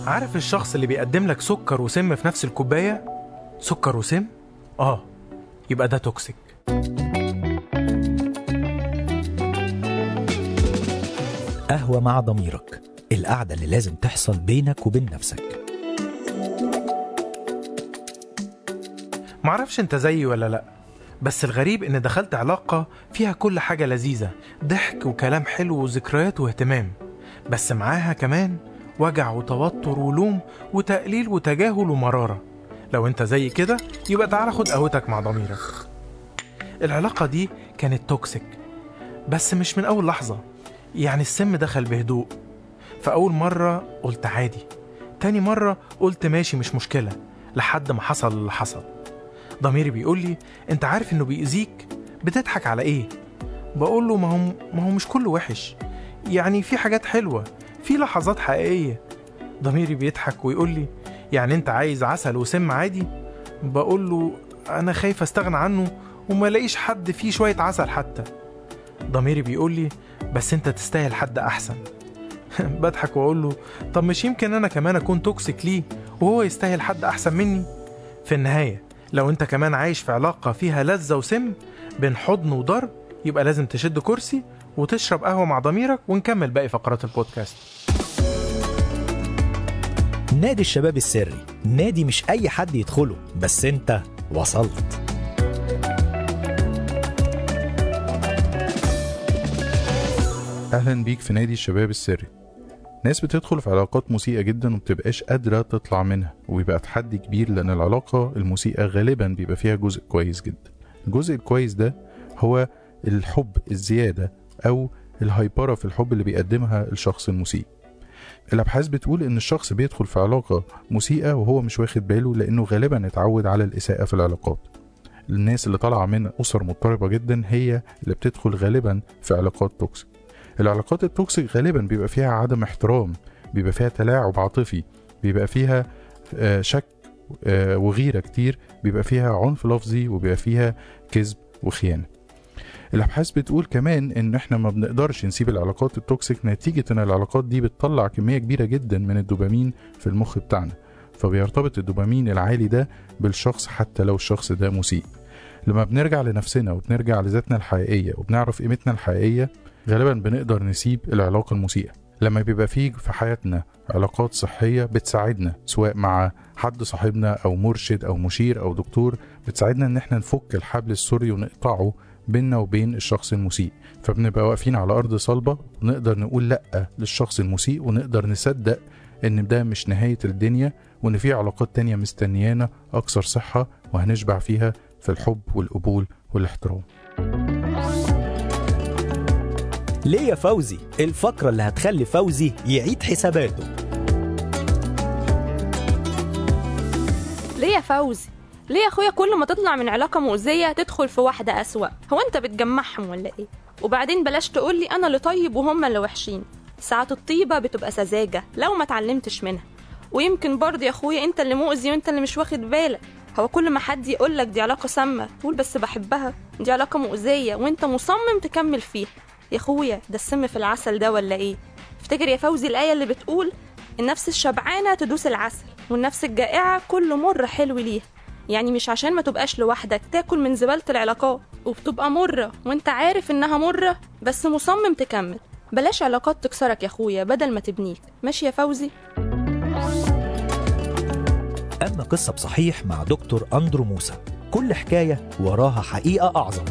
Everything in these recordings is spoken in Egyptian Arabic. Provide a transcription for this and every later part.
عارف الشخص اللي بيقدم لك سكر وسم في نفس الكوباية؟ سكر وسم؟ آه يبقى ده توكسيك قهوة مع ضميرك القعدة اللي لازم تحصل بينك وبين نفسك معرفش انت زيي ولا لأ بس الغريب ان دخلت علاقة فيها كل حاجة لذيذة ضحك وكلام حلو وذكريات واهتمام بس معاها كمان وجع وتوتر ولوم وتقليل وتجاهل ومرارة لو انت زي كده يبقى تعالى خد قهوتك مع ضميرك العلاقة دي كانت توكسيك بس مش من أول لحظة يعني السم دخل بهدوء فأول مرة قلت عادي تاني مرة قلت ماشي مش مشكلة لحد ما حصل اللي حصل ضميري بيقول لي انت عارف انه بيأذيك بتضحك على ايه بقول له ما هو ما هو مش كله وحش يعني في حاجات حلوة في لحظات حقيقية ضميري بيضحك ويقول لي يعني انت عايز عسل وسم عادي بقول له انا خايف استغنى عنه وما الاقيش حد فيه شوية عسل حتى ضميري بيقول لي بس انت تستاهل حد احسن بضحك واقول له طب مش يمكن انا كمان اكون توكسيك ليه وهو يستاهل حد احسن مني في النهاية لو انت كمان عايش في علاقة فيها لذة وسم بين حضن وضرب يبقى لازم تشد كرسي وتشرب قهوة مع ضميرك ونكمل باقي فقرات البودكاست نادي الشباب السري نادي مش أي حد يدخله بس أنت وصلت أهلا بيك في نادي الشباب السري ناس بتدخل في علاقات مسيئة جدا ومبتبقاش قادرة تطلع منها وبيبقى تحدي كبير لأن العلاقة المسيئة غالبا بيبقى فيها جزء كويس جدا الجزء الكويس ده هو الحب الزيادة أو الهايبرة في الحب اللي بيقدمها الشخص المسيء الأبحاث بتقول إن الشخص بيدخل في علاقة مسيئة وهو مش واخد باله لأنه غالبا اتعود على الإساءة في العلاقات الناس اللي طالعة من أسر مضطربة جدا هي اللي بتدخل غالبا في علاقات توكسيك العلاقات التوكسيك غالبا بيبقى فيها عدم احترام بيبقى فيها تلاعب عاطفي بيبقى فيها آه، شك آه، وغيرة كتير بيبقى فيها عنف لفظي وبيبقى فيها كذب وخيانة الابحاث بتقول كمان ان احنا ما بنقدرش نسيب العلاقات التوكسيك نتيجة ان العلاقات دي بتطلع كمية كبيرة جدا من الدوبامين في المخ بتاعنا فبيرتبط الدوبامين العالي ده بالشخص حتى لو الشخص ده مسيء لما بنرجع لنفسنا وبنرجع لذاتنا الحقيقية وبنعرف قيمتنا الحقيقية غالبا بنقدر نسيب العلاقة المسيئة لما بيبقى فيه في حياتنا علاقات صحية بتساعدنا سواء مع حد صاحبنا أو مرشد أو مشير أو دكتور بتساعدنا إن احنا نفك الحبل السري ونقطعه بيننا وبين الشخص المسيء فبنبقى واقفين على أرض صلبة ونقدر نقول لأ للشخص المسيء ونقدر نصدق إن ده مش نهاية الدنيا وإن في علاقات تانية مستنيانا أكثر صحة وهنشبع فيها في الحب والقبول والاحترام ليه يا فوزي الفقرة اللي هتخلي فوزي يعيد حساباته ليه يا فوزي ليه يا اخويا كل ما تطلع من علاقه مؤذيه تدخل في واحده اسوا هو انت بتجمعهم ولا ايه وبعدين بلاش تقولي انا اللي طيب وهم اللي وحشين ساعات الطيبه بتبقى سذاجه لو ما اتعلمتش منها ويمكن برضه يا اخويا انت اللي مؤذي وانت اللي مش واخد بالك هو كل ما حد يقول لك دي علاقه سامه تقول بس بحبها دي علاقه مؤذيه وانت مصمم تكمل فيها يا اخويا ده السم في العسل ده ولا ايه افتكر يا فوزي الايه اللي بتقول النفس الشبعانه تدوس العسل والنفس الجائعه كل مر حلو ليها يعني مش عشان ما تبقاش لوحدك تاكل من زبالة العلاقات وبتبقى مرة وانت عارف انها مرة بس مصمم تكمل بلاش علاقات تكسرك يا اخويا بدل ما تبنيك ماشي يا فوزي أما قصة بصحيح مع دكتور أندرو موسى كل حكاية وراها حقيقة أعظم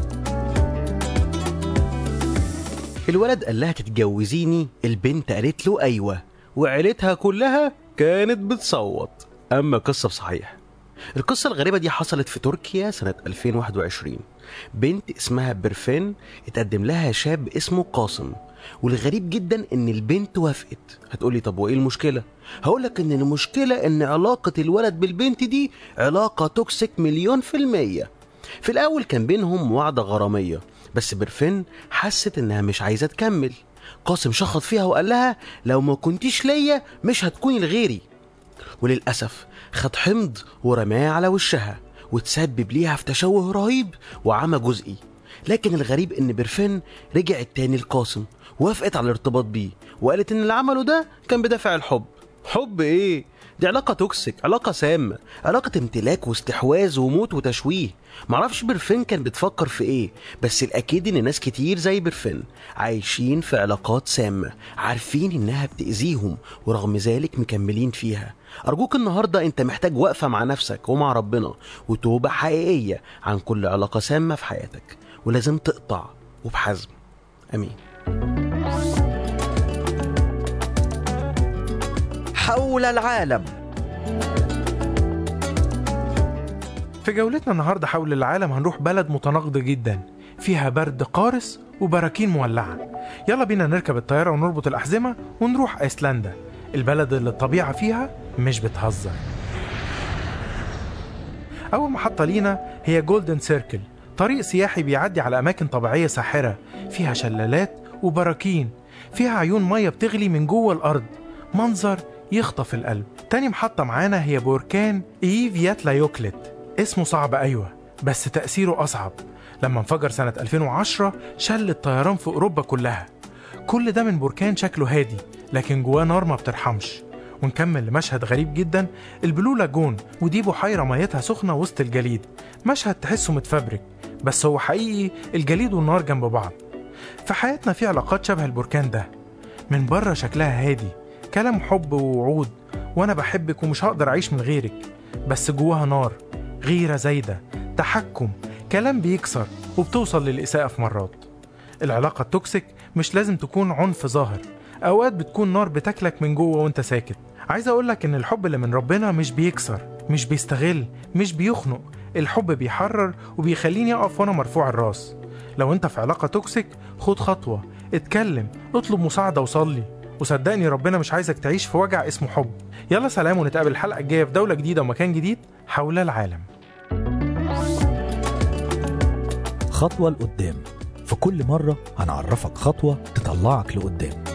الولد قال لها تتجوزيني البنت قالت له ايوه وعيلتها كلها كانت بتصوت اما قصه بصحيح القصة الغريبة دي حصلت في تركيا سنة 2021 بنت اسمها برفين اتقدم لها شاب اسمه قاسم والغريب جدا ان البنت وافقت هتقولي طب وايه المشكلة هقولك ان المشكلة ان علاقة الولد بالبنت دي علاقة توكسيك مليون في المية في الاول كان بينهم وعدة غرامية بس برفين حست انها مش عايزة تكمل قاسم شخط فيها وقال لها لو ما كنتيش ليا مش هتكوني لغيري وللأسف خد حمض ورماه على وشها وتسبب ليها في تشوه رهيب وعمى جزئي لكن الغريب ان برفين رجعت تاني لقاسم وافقت على الارتباط بيه وقالت ان اللي عمله ده كان بدافع الحب حب ايه دي علاقة توكسيك علاقة سامة علاقة امتلاك واستحواذ وموت وتشويه معرفش برفين كان بتفكر في ايه بس الاكيد ان ناس كتير زي برفين عايشين في علاقات سامة عارفين انها بتأذيهم ورغم ذلك مكملين فيها ارجوك النهاردة انت محتاج وقفة مع نفسك ومع ربنا وتوبة حقيقية عن كل علاقة سامة في حياتك ولازم تقطع وبحزم امين حول العالم في جولتنا النهاردة حول العالم هنروح بلد متناقضة جدا فيها برد قارس وبراكين مولعة يلا بينا نركب الطيارة ونربط الأحزمة ونروح أيسلندا البلد اللي الطبيعة فيها مش بتهزر أول محطة لينا هي جولدن سيركل طريق سياحي بيعدي على أماكن طبيعية ساحرة فيها شلالات وبراكين فيها عيون مية بتغلي من جوه الأرض منظر يخطف القلب تاني محطة معانا هي بركان إيفياتلا يوكلت اسمه صعب أيوة بس تأثيره أصعب لما انفجر سنة 2010 شل الطيران في أوروبا كلها كل ده من بركان شكله هادي لكن جواه نار ما بترحمش ونكمل لمشهد غريب جدا البلو لاجون ودي بحيرة ميتها سخنة وسط الجليد مشهد تحسه متفبرك بس هو حقيقي الجليد والنار جنب بعض في حياتنا في علاقات شبه البركان ده من بره شكلها هادي كلام حب ووعود وانا بحبك ومش هقدر اعيش من غيرك بس جواها نار غيرة زايدة تحكم كلام بيكسر وبتوصل للإساءة في مرات العلاقة التوكسيك مش لازم تكون عنف ظاهر أوقات بتكون نار بتاكلك من جوه وانت ساكت عايز أقولك إن الحب اللي من ربنا مش بيكسر مش بيستغل مش بيخنق الحب بيحرر وبيخليني أقف وأنا مرفوع الراس لو انت في علاقة توكسيك خد خطوة اتكلم اطلب مساعدة وصلي وصدقني ربنا مش عايزك تعيش في وجع اسمه حب يلا سلام ونتقابل الحلقة الجاية في دولة جديدة ومكان جديد حول العالم خطوة لقدام في كل مرة هنعرفك خطوة تطلعك لقدام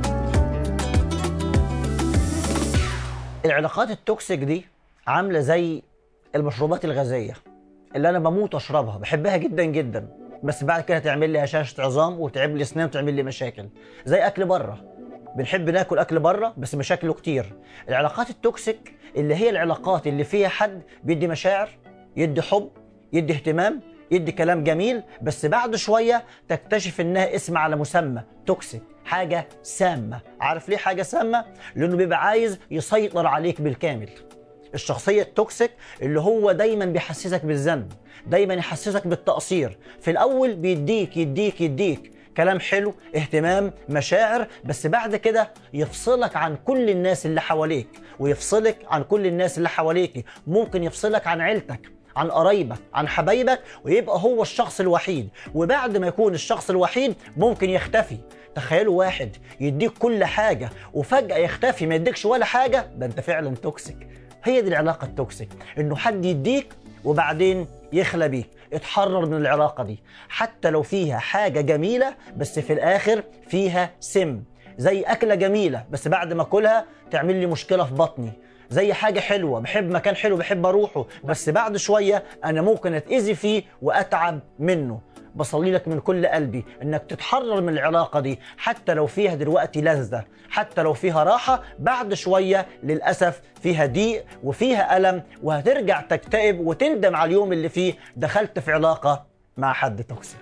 العلاقات التوكسيك دي عامله زي المشروبات الغازيه اللي انا بموت اشربها بحبها جدا جدا بس بعد كده تعمل لي هشاشه عظام وتعب لي اسنان وتعمل لي مشاكل زي اكل بره بنحب ناكل اكل بره بس مشاكله كتير العلاقات التوكسيك اللي هي العلاقات اللي فيها حد بيدي مشاعر يدي حب يدي اهتمام يدي كلام جميل بس بعد شويه تكتشف انها اسم على مسمى توكسيك حاجه سامه عارف ليه حاجه سامه لانه بيبقى عايز يسيطر عليك بالكامل الشخصيه التوكسيك اللي هو دايما بيحسسك بالذنب دايما يحسسك بالتقصير في الاول بيديك يديك يديك كلام حلو اهتمام مشاعر بس بعد كده يفصلك عن كل الناس اللي حواليك ويفصلك عن كل الناس اللي حواليك ممكن يفصلك عن عيلتك عن قرايبك عن حبايبك ويبقى هو الشخص الوحيد وبعد ما يكون الشخص الوحيد ممكن يختفي تخيلوا واحد يديك كل حاجة وفجأة يختفي ما يديكش ولا حاجة ده انت فعلا توكسيك هي دي العلاقة التوكسيك انه حد يديك وبعدين يخلى بيك اتحرر من العلاقة دي حتى لو فيها حاجة جميلة بس في الآخر فيها سم زي أكلة جميلة بس بعد ما أكلها تعمل لي مشكلة في بطني زي حاجة حلوة بحب مكان حلو بحب أروحه بس بعد شوية أنا ممكن أتأذي فيه وأتعب منه بصلي لك من كل قلبي انك تتحرر من العلاقة دي حتى لو فيها دلوقتي لذة حتى لو فيها راحة بعد شوية للأسف فيها ضيق وفيها ألم وهترجع تكتئب وتندم على اليوم اللي فيه دخلت في علاقة مع حد توكسيك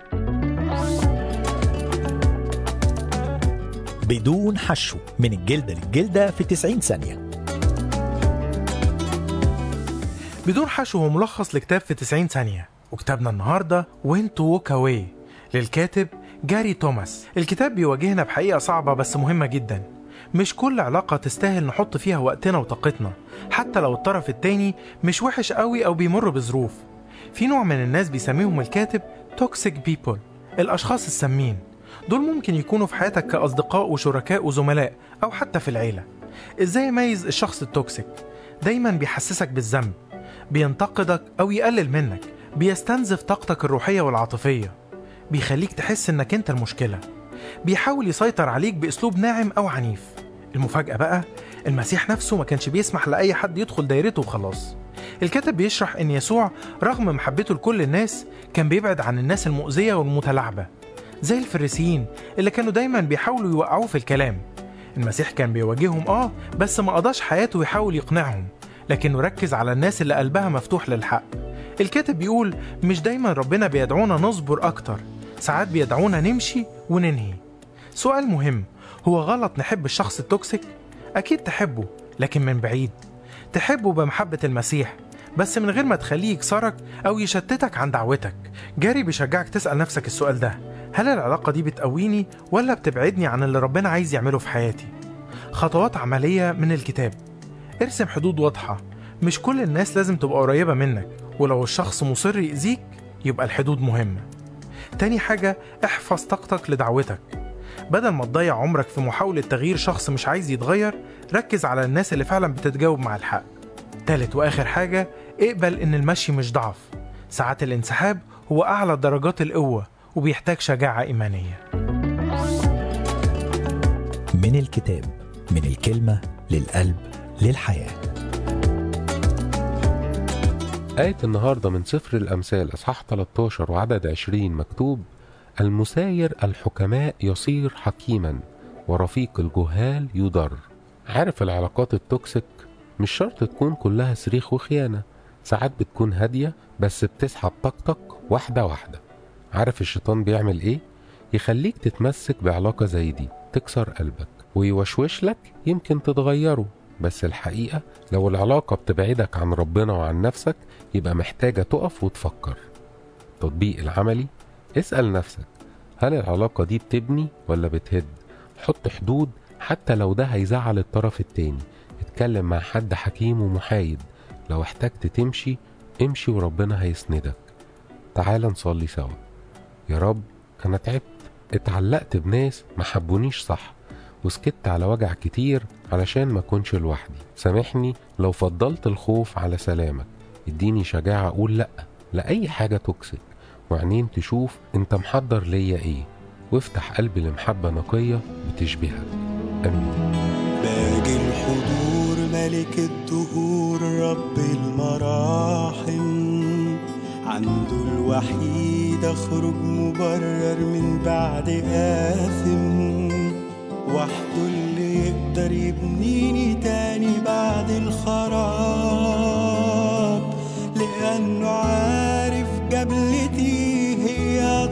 بدون حشو من الجلدة للجلدة في 90 ثانية بدون حشو هو ملخص لكتاب في 90 ثانية وكتابنا النهاردة وين تو ووك اواي للكاتب جاري توماس الكتاب بيواجهنا بحقيقة صعبة بس مهمة جدا مش كل علاقة تستاهل نحط فيها وقتنا وطاقتنا حتى لو الطرف التاني مش وحش قوي أو بيمر بظروف في نوع من الناس بيسميهم الكاتب توكسيك بيبول الأشخاص السامين دول ممكن يكونوا في حياتك كأصدقاء وشركاء وزملاء أو حتى في العيلة إزاي أميز الشخص التوكسيك دايما بيحسسك بالذنب بينتقدك أو يقلل منك بيستنزف طاقتك الروحية والعاطفية بيخليك تحس إنك أنت المشكلة بيحاول يسيطر عليك بأسلوب ناعم أو عنيف المفاجأة بقى المسيح نفسه ما كانش بيسمح لأي حد يدخل دايرته وخلاص الكاتب بيشرح إن يسوع رغم محبته لكل الناس كان بيبعد عن الناس المؤذية والمتلاعبة زي الفريسيين اللي كانوا دايما بيحاولوا يوقعوه في الكلام المسيح كان بيواجههم آه بس ما قضاش حياته يحاول يقنعهم لكنه ركز على الناس اللي قلبها مفتوح للحق الكاتب بيقول مش دايما ربنا بيدعونا نصبر أكتر ساعات بيدعونا نمشي وننهي سؤال مهم هو غلط نحب الشخص التوكسيك؟ أكيد تحبه لكن من بعيد تحبه بمحبة المسيح بس من غير ما تخليه يكسرك أو يشتتك عن دعوتك جاري بيشجعك تسأل نفسك السؤال ده هل العلاقة دي بتقويني ولا بتبعدني عن اللي ربنا عايز يعمله في حياتي؟ خطوات عملية من الكتاب ارسم حدود واضحة مش كل الناس لازم تبقى قريبة منك ولو الشخص مصر يأذيك يبقى الحدود مهمة تاني حاجة احفظ طاقتك لدعوتك بدل ما تضيع عمرك في محاولة تغيير شخص مش عايز يتغير ركز على الناس اللي فعلا بتتجاوب مع الحق تالت وآخر حاجة اقبل إن المشي مش ضعف ساعات الانسحاب هو أعلى درجات القوة وبيحتاج شجاعة إيمانية من الكتاب من الكلمة للقلب للحياة آية النهاردة من سفر الأمثال إصحاح 13 وعدد 20 مكتوب المساير الحكماء يصير حكيما ورفيق الجهال يضر عارف العلاقات التوكسيك مش شرط تكون كلها صريخ وخيانة ساعات بتكون هادية بس بتسحب طاقتك واحدة واحدة عارف الشيطان بيعمل ايه؟ يخليك تتمسك بعلاقة زي دي تكسر قلبك ويوشوش لك يمكن تتغيره بس الحقيقة لو العلاقة بتبعدك عن ربنا وعن نفسك يبقى محتاجة تقف وتفكر التطبيق العملي اسأل نفسك هل العلاقة دي بتبني ولا بتهد حط حدود حتى لو ده هيزعل الطرف التاني اتكلم مع حد حكيم ومحايد لو احتجت تمشي امشي وربنا هيسندك تعال نصلي سوا يا رب انا تعبت اتعلقت بناس ما حبونيش صح وسكت على وجع كتير علشان ما كنش لوحدي سامحني لو فضلت الخوف على سلامك اديني شجاعة اقول لأ لأي حاجة توكسيك وعينين تشوف انت محضر ليا ايه وافتح قلبي لمحبة نقية بتشبهك امين باقي الحضور ملك الدهور رب المراحم عنده الوحيد اخرج مبرر من بعد آثم وحده اللي يقدر يبنيني تاني بعد الخراب لأنه عارف جبلتي هي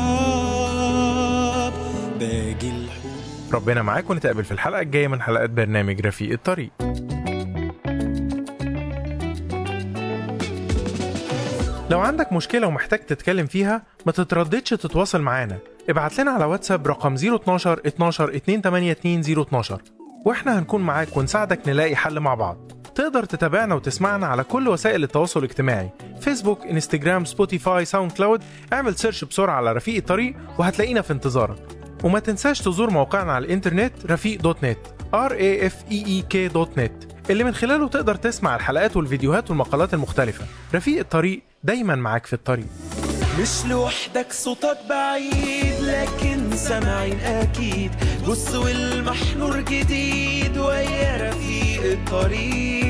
تراب باقي الحضور ربنا معاك ونتقابل في الحلقة الجاية من حلقات برنامج رفيق الطريق لو عندك مشكلة ومحتاج تتكلم فيها ما تترددش تتواصل معانا ابعت لنا على واتساب رقم 012 12 282 012 واحنا هنكون معاك ونساعدك نلاقي حل مع بعض تقدر تتابعنا وتسمعنا على كل وسائل التواصل الاجتماعي فيسبوك انستجرام سبوتيفاي ساوند كلاود اعمل سيرش بسرعة على رفيق الطريق وهتلاقينا في انتظارك وما تنساش تزور موقعنا على الانترنت رفيق دوت نت r a f e e k دوت نت اللي من خلاله تقدر تسمع الحلقات والفيديوهات والمقالات المختلفة رفيق الطريق دايما معاك في الطريق مش لوحدك صوتك بعيد لكن سامعين اكيد بص والمحنور جديد ويا رفيق الطريق